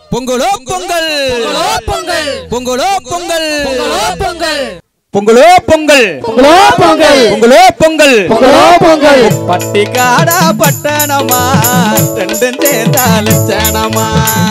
பொங்கலோ பொங்கல் பொங்கல் பொங்கலோ பொங்கல் பொங்கல் பொங்கலோ பொங்கல் பொங்கலோ பொங்கல் பொங்கலோ பொங்கல் பொங்கலோ பொங்கல் பட்டிக்காடா பட்டணமா ரெண்டும் சேர்ந்தா லட்சணமா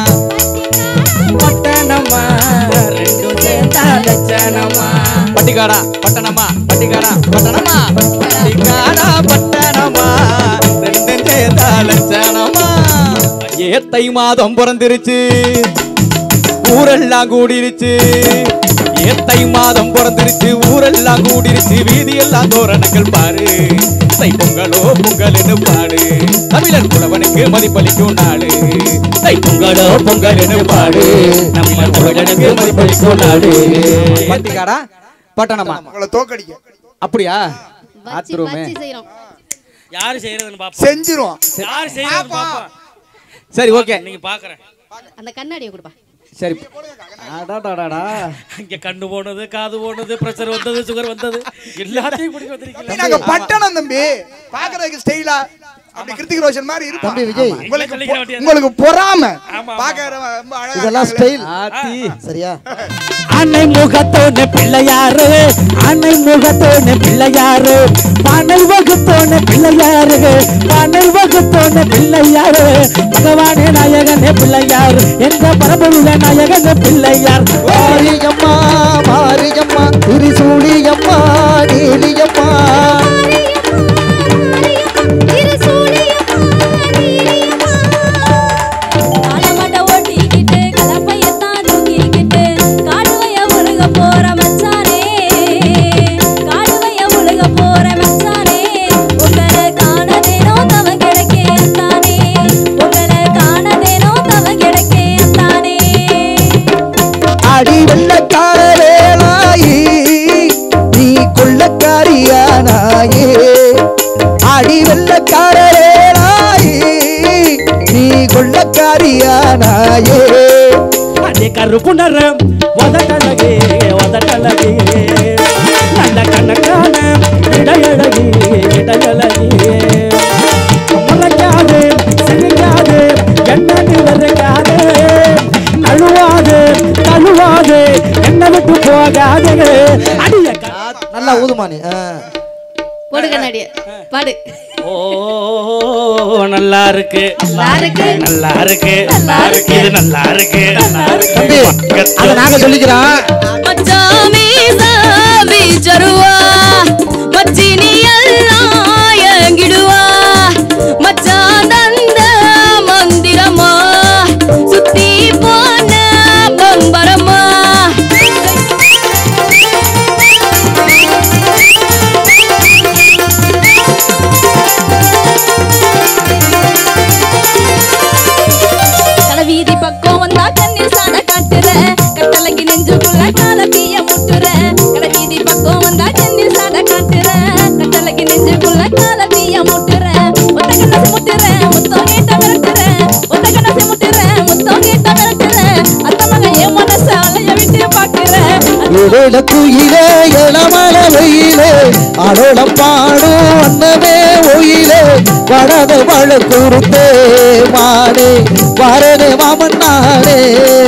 பட்டணமா ரெண்டும் சேர்ந்தா லட்சணமா பட்டிக்காடா பட்டணமா பட்டிக்காடா பட்டணமா பட்டிக்காடா பட்டணமா ரெண்டும் சேர்ந்தா லட்சணமா ஏ தை மாதம் பிறந்திருச்சு ஊரெல்லாம் கூடிருச்சு ஏ தை மாதம் பிறந்திருச்சு ஊரெல்லாம் கூடிருச்சு வீதியெல்லாம் தோரணங்கள் பாரு தை பொங்கலோ பொங்கல்னு பாடு தமிழர் புலவனுக்கு மதிப்பளிக்கும் நாடு தை பொங்கலோ பொங்கல்னு பாடு நம்ம தமிழனுக்கு மதிப்பளிக்கும் நாடு பட்டிக்காடா பட்டணமா உங்களை தோக்கடிக்க அப்படியா வச்சு ஆத்துருமே வச்சு செய்யறோம் யாரு செய்யறதுன்னு பாப்போம் செஞ்சிரும் யாரு செய்யறதுன்னு பாப்போம் சரி ஓகே நீங்க பாக்குறேன் அந்த கண்ணாடியை கொடுப்பா சரி அடாடாடாடா இங்க கண்ணு போனது காது போனது பிரஷர் வந்தது சுகர் வந்தது எல்லாத்தையும் பிடிக்க வந்திருக்கீங்க நாங்க பட்டணம் தம்பி பாக்குறதுக்கு ஸ்டைலா அப்படி கிருத்திக் ரோஷன் மாதிரி இருப்பான் தம்பி விஜய். உங்களுக்கு சொல்லிக்கிற பொ- வேண்டியது. உங்களுக்கு பொறாம ஆமா. பாக்குற ரொம்ப அழகா இதெல்லாம் இருக்காங்களே. ஸ்டைல் ஆத்தி சரியா அன்னை முகத்தோன பிள்ளையாரு அன்னை முகத்தோன பிள்ளையாரு பானை வகுத்தோன பிள்ளையாரு பானை வகுத்தோன பிள்ளையாரு பகவானே நாயகனே பிள்ளையார் என்ற பரம்பொருள நாயகனே பிள்ளையார் மாரியம்மா மாரியம்மா திரிசூலியம்மா நீலியம்மா காலமாட்ட ஓட்டிக்கிட்டு கலப்பையத்தான் தூக்கிக்கிட்டு காடுவைய உலக போற மச்சானே காடுவைய உலக போற மச்சானே உங்களை காணதேனோ தவ கிடைக்கேன் தானே உங்களை காணதேனோ தவ கிடைக்கேன் தானே அடி வெள்ளக்கார வேலாயி நீ கொள்ளக்காரியானாயே அடி வெள்ளக்கார வேலாயி நீ கொள்ளக்காரியானாயே அதே கருப்புணர உதட்டழகே உதட்டழகே நல்ல கண்ணக்கான இடையழகி இடையழகி முளைக்காது சிரிக்காது என்ன நிவருக்காது நழுவாது தழுவாது என்ன விட்டு போகாது அடிய க- நல்லா ஊதுமா நீ ஆ. போடு கண்ணாடிய பாடு ஓ நல்லா இருக்கு நல்லா இருக்கு நல்லா இருக்கு நல்லா இருக்கு இது நல்லா இருக்கு நல்லா இருக்கு தம்பி அதை நாங்க சொல்லிக்கிறோம் மச்சாமி சாவி ஜருவா மச்சினி எல்லாம் எங்கிடுவா மச்சான் தந்த மந்திரமா சுத்தி போன பம்பரமா கடவீதி பக்கம் வந்தா கண்ணில் சாட காட்டுற கட்டளைக்கு நெஞ்சுக்குள்ள கால தீய முட்டுற கடவீதி பக்கம் வந்தா கண்ணில் சாட காட்டுற கட்டளைக்கு நெஞ்சுக்குள்ள கால தீய முட்டுற ஒத்த கண்ணாசி முட்டுற முத்தம் கேட்ட மிரட்டுற ஒத்த கண்ணாசி முட்டுற முத்தம் கேட்ட மிரட்டுற அந்த மகன் என் மனச அலைய விட்டு பாக்குற ஏழேல குயிலே இளமல வெயிலே அடோடம் பாடும் அன்னமே ஒயிலே வடத வழ குறுத்தே மானே வரனே மாமன் நானே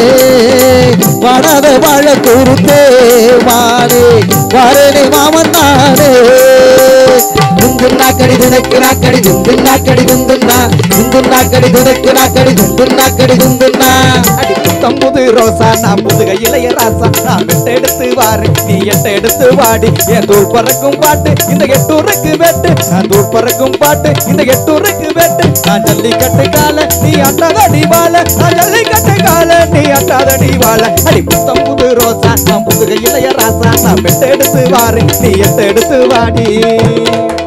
வடத வழ குறுத்தே மானே வரனே மாமன் நானே துந்துன்னா கடி துனக்கு நாக்கடி துந்துன்னா கடி துந்துன்னா துந்துன்னா கடி துனக்கு நாக்கடி துந்துன்னா கடி துந்துன்னா அடி புத்தம் புது ரோசா நான் புதுக இளைய ராசா நான் வெட்ட எடுத்து வாரு நீ எட்ட எடுத்து வாடி என் தூள் பறக்கும் பாட்டு இந்த எட்டூருக்கு வெட்டு நான் தூள் பறக்கும் பாட்டு இந்த எட்டூருக்கு வெட்டு நான் ஜல்லிக்கட்டு கால நீ அட்டாதடி வாழ நான் ஜல்லிக்கட்டு கால நீ அட்டாதடி வாழ அடி புத்தம் புது ரோசா நான் புதுக இளைய ராசா நான் வெட்ட எடுத்து வாரு நீ எட்ட எடுத்து வாடி